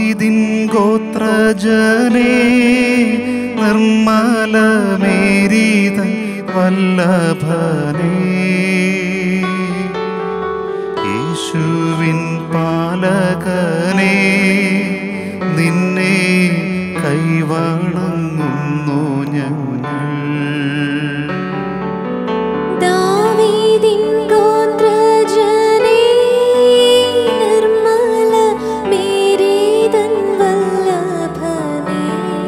ദാവീദിൻ ഗോത്രജനേ നിർമ്മലമേരീതൻ വല്ലഭനേ യേശുവിൻ പാലകനേ നിന്നെ കൈവണങ്ങുന്നു ഞങ്ങൾ ദാവീദിൻ ഗോത്രജനേ നിർമ്മല മേരീതൻ വല്ലഭനേ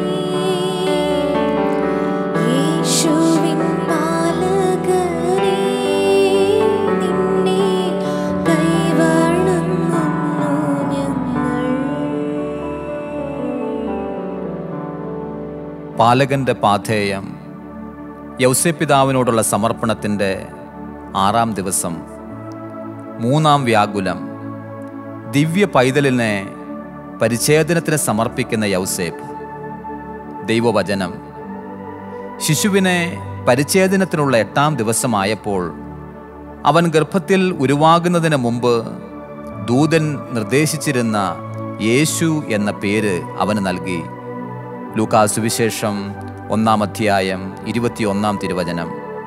യേശുവിൻ പാലകനേ നിന്നെ കൈവണങ്ങുന്നു ഞങ്ങൾ പാലകന്റെ പാഥേയം യൗസപിതാവിനോടുള്ള സമർപ്പണത്തിൻ്റെ ആറാം ദിവസം മൂന്നാം വ്യാകുലം ദിവ്യ പൈതലിനെ പരിച്ഛേദനത്തിന് സമർപ്പിക്കുന്ന യൗസേപ്പ് ദൈവവചനം ശിശുവിനെ പരിച്ഛേദനത്തിനുള്ള എട്ടാം ദിവസമായപ്പോൾ അവൻ ഗർഭത്തിൽ ഉരുവാകുന്നതിന് മുമ്പ് ദൂതൻ നിർദ്ദേശിച്ചിരുന്ന യേശു എന്ന പേര് അവന് നൽകി ലൂക്കാ സുവിശേഷം ഒന്നാം അധ്യായം ഇരുപത്തിയൊന്നാം തിരുവചനം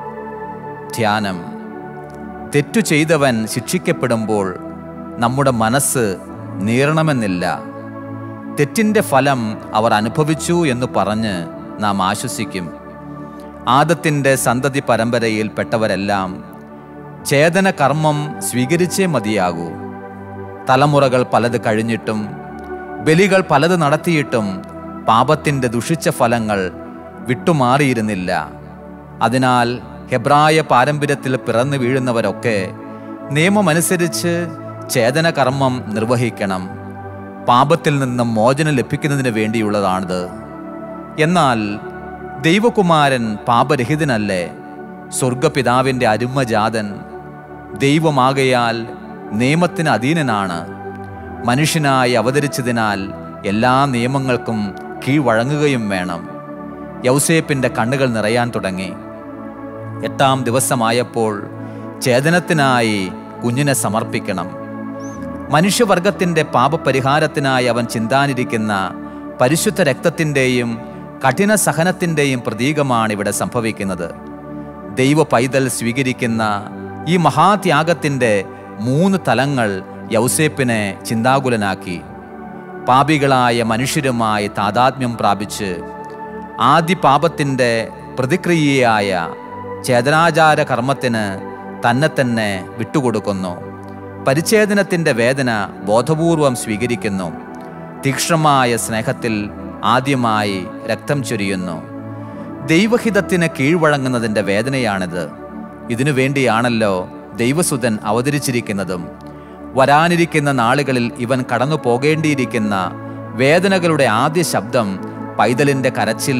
ധ്യാനം തെറ്റു ചെയ്തവൻ ശിക്ഷിക്കപ്പെടുമ്പോൾ നമ്മുടെ മനസ്സ് നീറണമെന്നില്ല തെറ്റിൻ്റെ ഫലം അവർ അനുഭവിച്ചു എന്ന് പറഞ്ഞ് നാം ആശ്വസിക്കും ആദത്തിൻ്റെ സന്തതി പരമ്പരയിൽ പെട്ടവരെല്ലാം ചേതന കർമ്മം സ്വീകരിച്ചേ മതിയാകൂ തലമുറകൾ പലത് കഴിഞ്ഞിട്ടും ബലികൾ പലത് നടത്തിയിട്ടും പാപത്തിൻ്റെ ദുഷിച്ച ഫലങ്ങൾ വിട്ടുമാറിയിരുന്നില്ല അതിനാൽ ഹെബ്രായ പാരമ്പര്യത്തിൽ പിറന്നു വീഴുന്നവരൊക്കെ നിയമമനുസരിച്ച് ചേതന കർമ്മം നിർവഹിക്കണം പാപത്തിൽ നിന്നും മോചനം ലഭിക്കുന്നതിന് വേണ്ടിയുള്ളതാണിത് എന്നാൽ ദൈവകുമാരൻ പാപരഹിതനല്ലേ സ്വർഗപിതാവിൻ്റെ അരുമജാതൻ ദൈവമാകയാൽ നിയമത്തിന് അധീനനാണ് മനുഷ്യനായി അവതരിച്ചതിനാൽ എല്ലാ നിയമങ്ങൾക്കും കീഴ്വഴങ്ങുകയും വേണം യൗസേപ്പിൻ്റെ കണ്ണുകൾ നിറയാൻ തുടങ്ങി എട്ടാം ദിവസമായപ്പോൾ ഛേദനത്തിനായി കുഞ്ഞിനെ സമർപ്പിക്കണം മനുഷ്യവർഗത്തിൻ്റെ പാപപരിഹാരത്തിനായി അവൻ ചിന്താനിരിക്കുന്ന പരിശുദ്ധ രക്തത്തിൻ്റെയും കഠിന സഹനത്തിൻ്റെയും പ്രതീകമാണ് ഇവിടെ സംഭവിക്കുന്നത് ദൈവ പൈതൽ സ്വീകരിക്കുന്ന ഈ മഹാത്യാഗത്തിൻ്റെ മൂന്ന് തലങ്ങൾ യൗസേപ്പിനെ ചിന്താകുലനാക്കി പാപികളായ മനുഷ്യരുമായി താതാത്മ്യം പ്രാപിച്ച് ആദ്യ പാപത്തിൻ്റെ പ്രതിക്രിയയായ ചേതനാചാര കർമ്മത്തിന് തന്നെ തന്നെ വിട്ടുകൊടുക്കുന്നു പരിച്ഛേദനത്തിൻ്റെ വേദന ബോധപൂർവം സ്വീകരിക്കുന്നു തീക്ഷ്ണമായ സ്നേഹത്തിൽ ആദ്യമായി രക്തം ചൊരിയുന്നു ദൈവഹിതത്തിന് കീഴ്വഴങ്ങുന്നതിൻ്റെ വേദനയാണിത് ഇതിനു വേണ്ടിയാണല്ലോ ദൈവസുതൻ അവതരിച്ചിരിക്കുന്നതും വരാനിരിക്കുന്ന നാളുകളിൽ ഇവൻ കടന്നു പോകേണ്ടിയിരിക്കുന്ന വേദനകളുടെ ആദ്യ ശബ്ദം പൈതലിൻ്റെ കരച്ചിൽ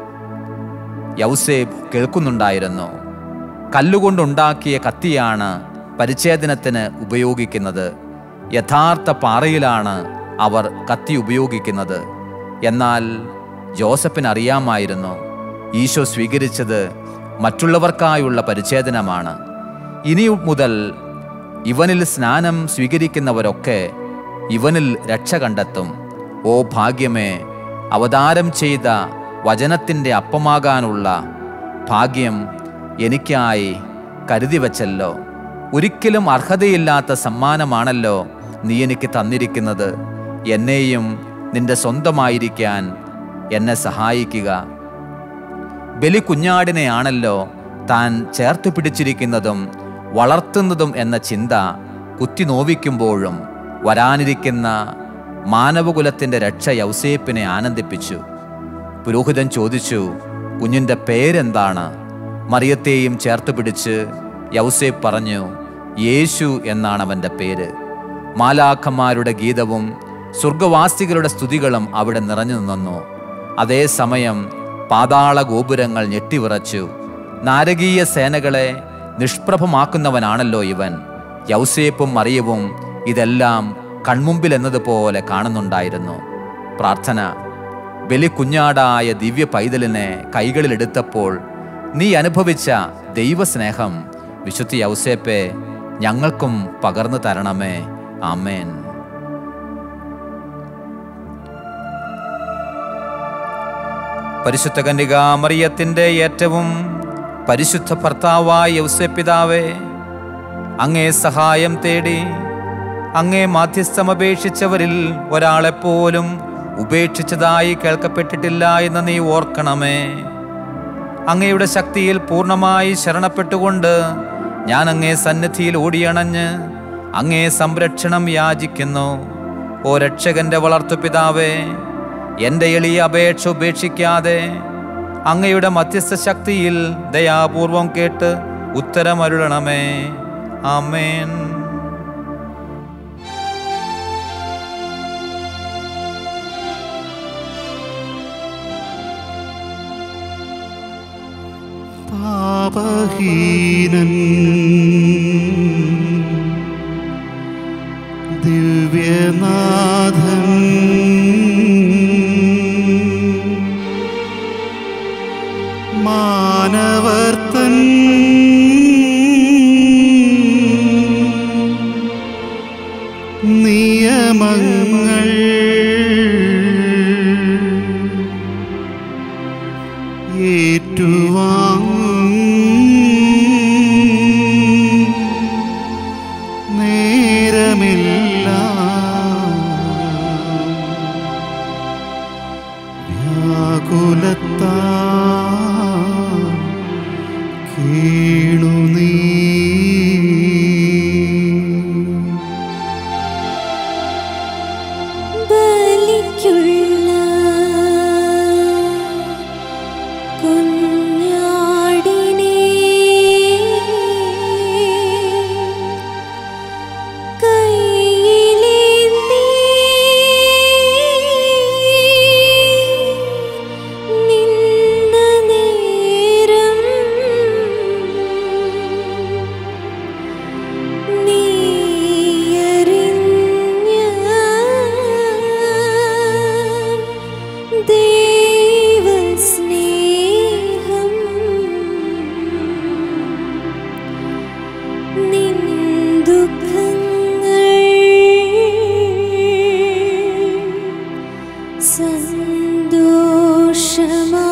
യൗസേബ് കേൾക്കുന്നുണ്ടായിരുന്നു കല്ലുകൊണ്ടുണ്ടാക്കിയ കത്തിയാണ് പരിച്ഛേദനത്തിന് ഉപയോഗിക്കുന്നത് യഥാർത്ഥ പാറയിലാണ് അവർ കത്തി ഉപയോഗിക്കുന്നത് എന്നാൽ ജോസഫിന് അറിയാമായിരുന്നു ഈശോ സ്വീകരിച്ചത് മറ്റുള്ളവർക്കായുള്ള പരിച്ഛേദനമാണ് ഇനി മുതൽ ഇവനിൽ സ്നാനം സ്വീകരിക്കുന്നവരൊക്കെ ഇവനിൽ രക്ഷ കണ്ടെത്തും ഓ ഭാഗ്യമേ അവതാരം ചെയ്ത വചനത്തിൻ്റെ അപ്പമാകാനുള്ള ഭാഗ്യം എനിക്കായി കരുതി വച്ചല്ലോ ഒരിക്കലും അർഹതയില്ലാത്ത സമ്മാനമാണല്ലോ നീ എനിക്ക് തന്നിരിക്കുന്നത് എന്നെയും നിന്റെ സ്വന്തമായിരിക്കാൻ എന്നെ സഹായിക്കുക ബലി കുഞ്ഞാടിനെയാണല്ലോ താൻ ചേർത്ത് പിടിച്ചിരിക്കുന്നതും വളർത്തുന്നതും എന്ന ചിന്ത കുത്തി നോവിക്കുമ്പോഴും വരാനിരിക്കുന്ന മാനവകുലത്തിൻ്റെ രക്ഷ യൗസേപ്പിനെ ആനന്ദിപ്പിച്ചു പുരോഹിതൻ ചോദിച്ചു കുഞ്ഞിൻ്റെ പേരെന്താണ് മറിയത്തെയും ചേർത്ത് പിടിച്ച് യൗസേപ്പ് പറഞ്ഞു യേശു എന്നാണ് അവൻ്റെ പേര് മാലാഖമാരുടെ ഗീതവും സ്വർഗവാസികളുടെ സ്തുതികളും അവിടെ നിറഞ്ഞു നിന്നു അതേസമയം പാതാള ഗോപുരങ്ങൾ ഞെട്ടിവിറച്ചു നാരകീയ സേനകളെ നിഷ്പ്രഭമാക്കുന്നവനാണല്ലോ ഇവൻ യൗസേപ്പും മറിയവും ഇതെല്ലാം കൺമുമ്പിൽ എന്നതുപോലെ കാണുന്നുണ്ടായിരുന്നു പ്രാർത്ഥന ബലി കുഞ്ഞാടായ ദിവ്യ പൈതലിനെ കൈകളിലെടുത്തപ്പോൾ നീ അനുഭവിച്ച ദൈവസ്നേഹം വിശുദ്ധ യൗസേപ്പെ ഞങ്ങൾക്കും പകർന്നു തരണമേ ആമേൻ പരിശുദ്ധ കന്യക മറിയത്തിൻ്റെ ഏറ്റവും പരിശുദ്ധ ഭർത്താവായ യൗസപിതാവേ അങ്ങേ സഹായം തേടി അങ്ങേ മാധ്യസ്ഥം അപേക്ഷിച്ചവരിൽ ഒരാളെപ്പോലും ഉപേക്ഷിച്ചതായി കേൾക്കപ്പെട്ടിട്ടില്ല എന്ന് നീ ഓർക്കണമേ അങ്ങയുടെ ശക്തിയിൽ പൂർണ്ണമായി ശരണപ്പെട്ടുകൊണ്ട് ഞാൻ അങ്ങേ സന്നിധിയിൽ ഓടിയണഞ്ഞ് അങ്ങേ സംരക്ഷണം യാചിക്കുന്നു ഓ രക്ഷകന്റെ വളർത്തുപിതാവേ എൻ്റെ എളിയ അപേക്ഷ ഉപേക്ഷിക്കാതെ അങ്ങയുടെ മധ്യസ്ഥ ശക്തിയിൽ ദയാപൂർവം കേട്ട് ഉത്തരമരുളണമേ ആമേൻ പാപഹീനൻ ദിവ്യനാഥൻ മാനവർത്തൻ നിയമങ്ങൾ ഏറ്റുവാങ്ങും നേരമില്ല വ്യാകുലത്താ കീണു നീ ബലിക്കുള്ള കുഞ്ഞാടിനെ കയ്യിലേന്തി നിന്ന നേരം നീയറിഞ്ഞ ദൈവസ്നേഹം നിൻ ദുഃഖങ്ങൾ സന്തോഷമാ